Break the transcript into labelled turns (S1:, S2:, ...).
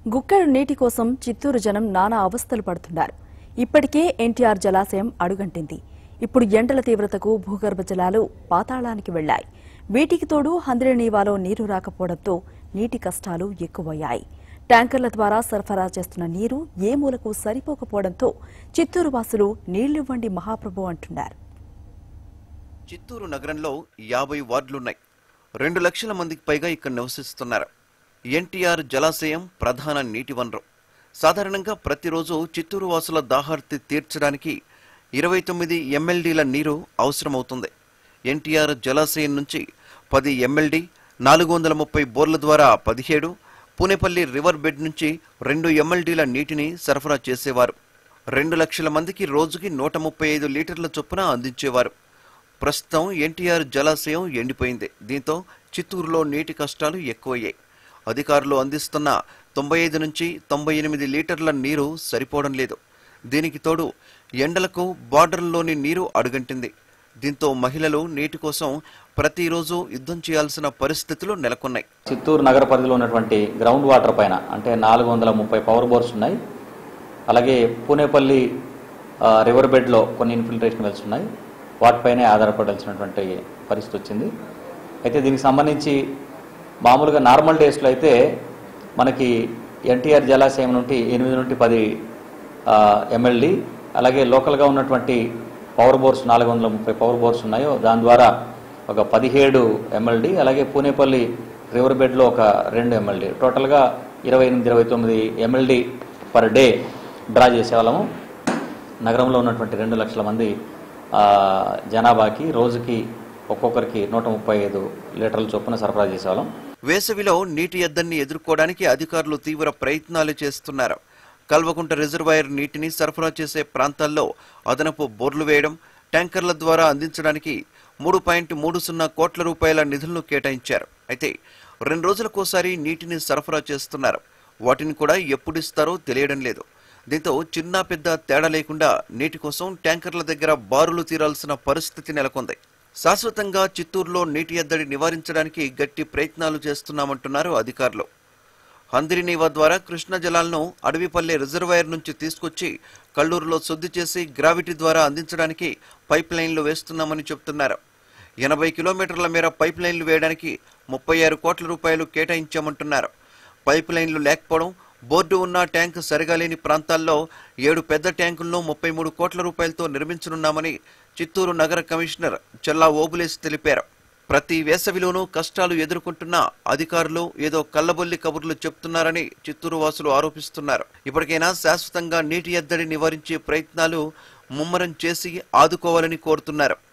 S1: గుక్కెడు నీటి కోసం చిత్తూరు జనం నానా అవస్థలు పడుతున్నారు ఇప్పటికే ఎన్టీఆర్ జలాశయం అడుగంటింది ఇప్పుడు ఎండల తీవ్రతకు భూగర్భ జలాలు పాతాళానికి వెళ్లాయి వీటికి తోడు హంద్రినీవాలో నీరు రాకపోవడంతో నీటి కష్టాలు ఎక్కువయ్యాయి ట్యాంకర్ల ద్వారా సరఫరా చేస్తున్న నీరు ఏ మూలకు సరిపోకపోవడంతో చిత్తూరు వాసులు నీళ్లివ్వండి మహాప్రభు అంటున్నారు
S2: చిత్తూరు నగరంలో యాభై వార్డులున్నాయి రెండు లక్షల మందికి పైగా ఇక్కడ నివసిస్తున్నారు ఎన్టీఆర్ జలాశయం ప్రధాన నీటి వనరు సాధారణంగా ప్రతిరోజు చిత్తూరు వాసుల దాహార్తి తీర్చడానికి ఇరవై తొమ్మిది ఎమ్మెల్డీల నీరు అవసరమవుతుంది ఎన్టీఆర్ జలాశయం నుంచి పది ఎమ్మెల్డీ నాలుగు వందల ముప్పై బోర్ల ద్వారా పదిహేడు పూనేపల్లి రివర్ బెడ్ నుంచి రెండు ఎమ్మెల్డీల నీటిని సరఫరా చేసేవారు రెండు లక్షల మందికి రోజుకి నూట ముప్పై ఐదు లీటర్ల చొప్పున అందించేవారు ప్రస్తుతం ఎన్టీఆర్ జలాశయం ఎండిపోయింది దీంతో చిత్తూరులో నీటి కష్టాలు ఎక్కువయ్యాయి అధికారులు అందిస్తున్న తొంభై ఐదు నుంచి తొంభై ఎనిమిది లీటర్ల నీరు సరిపోవడం లేదు దీనికి తోడు ఎండలకు బార్డర్లోని నీరు అడుగంటింది దీంతో మహిళలు నీటి కోసం ప్రతిరోజు యుద్ధం చేయాల్సిన పరిస్థితులు నెలకొన్నాయి
S3: చిత్తూరు నగర పరిధిలో ఉన్నటువంటి గ్రౌండ్ వాటర్ పైన అంటే నాలుగు వందల ముప్పై పవర్ బోర్స్ ఉన్నాయి అలాగే పూనేపల్లి ఆ, రివర్ బెడ్లో కొన్ని ఇన్ఫిల్ట్రేషన్ వెల్స్ ఉన్నాయి వాటిపైనే ఆధారపడాల్సినటువంటి పరిస్థితి వచ్చింది అయితే దీనికి సంబంధించి మామూలుగా నార్మల్ డేస్లో అయితే మనకి ఎన్టీఆర్ జలాశయం నుండి ఎనిమిది నుండి పది ఎమ్మెల్డీ అలాగే లోకల్గా ఉన్నటువంటి పవర్ బోర్స్ నాలుగు వందల ముప్పై పవర్ బోర్స్ ఉన్నాయో దాని ద్వారా ఒక పదిహేడు ఎమ్మెల్డీ అలాగే పూనేపల్లి రివర్ బెడ్లో ఒక రెండు ఎమ్మెల్డీ టోటల్గా ఇరవై ఎనిమిది ఇరవై తొమ్మిది ఎమ్మెల్డీ పర్ డే డ్రా చేసేవాళ్ళము నగరంలో ఉన్నటువంటి రెండు లక్షల మంది ఆ, జనాభాకి రోజుకి ఒక్కొక్కరికి నూట ముప్పై ఐదు లీటర్ల చొప్పున సరఫరా చేసేవాళ్ళం
S2: వేసవిలో నీటి ఎద్దడిని ఎదుర్కోవడానికి అధికారులు తీవ్ర ప్రయత్నాలు చేస్తున్నారు కల్వకుంట రిజర్వాయర్ నీటిని సరఫరా చేసే ప్రాంతాల్లో అదనపు బోర్లు వేయడం ట్యాంకర్ల ద్వారా అందించడానికి మూడు పాయింట్ మూడు సున్నా కోట్ల రూపాయల నిధులను కేటాయించారు అయితే రెండు రోజులకోసారి నీటిని సరఫరా చేస్తున్నారు వాటిని కూడా ఎప్పుడిస్తారో తెలియడం లేదు దీంతో చిన్న పెద్ద తేడా లేకుండా నీటి కోసం ట్యాంకర్ల దగ్గర బారులు తీరాల్సిన పరిస్థితి నెలకొంది శాశ్వతంగా చిత్తూరులో నీటి ఎద్దడి నివారించడానికి గట్టి ప్రయత్నాలు చేస్తున్నామంటున్నారు అధికారులు హందిరినీవా ద్వారా కృష్ణ జలాలను అడవిపల్లె రిజర్వాయర్ నుంచి తీసుకొచ్చి కల్లూరులో శుద్ధి చేసి గ్రావిటీ ద్వారా అందించడానికి పైప్ లైన్లు వేస్తున్నామని చెబుతున్నారు ఎనభై కిలోమీటర్ల మేర పైప్ లైన్లు వేయడానికి ముప్పై ఆరు కోట్ల రూపాయలు కేటాయించామంటున్నారు పైప్ లైన్లు లేకపోవడం బోర్డు ఉన్న ట్యాంక్ సరిగా లేని ప్రాంతాల్లో ఏడు పెద్ద ట్యాంకులను ముప్పై మూడు కోట్ల రూపాయలతో నిర్మించనున్నామని చిత్తూరు నగర కమిషనర్ చెల్లా ఓబులేస్ తెలిపారు ప్రతి వేసవిలోనూ కష్టాలు ఎదుర్కొంటున్న అధికారులు ఏదో కల్లబొల్లి కబుర్లు చెప్తున్నారని చిత్తూరు వాసులు ఆరోపిస్తున్నారు ఇప్పటికైనా శాశ్వతంగా నీటి ఎద్దడి నివారించే ప్రయత్నాలు ముమ్మరం చేసి ఆదుకోవాలని కోరుతున్నారు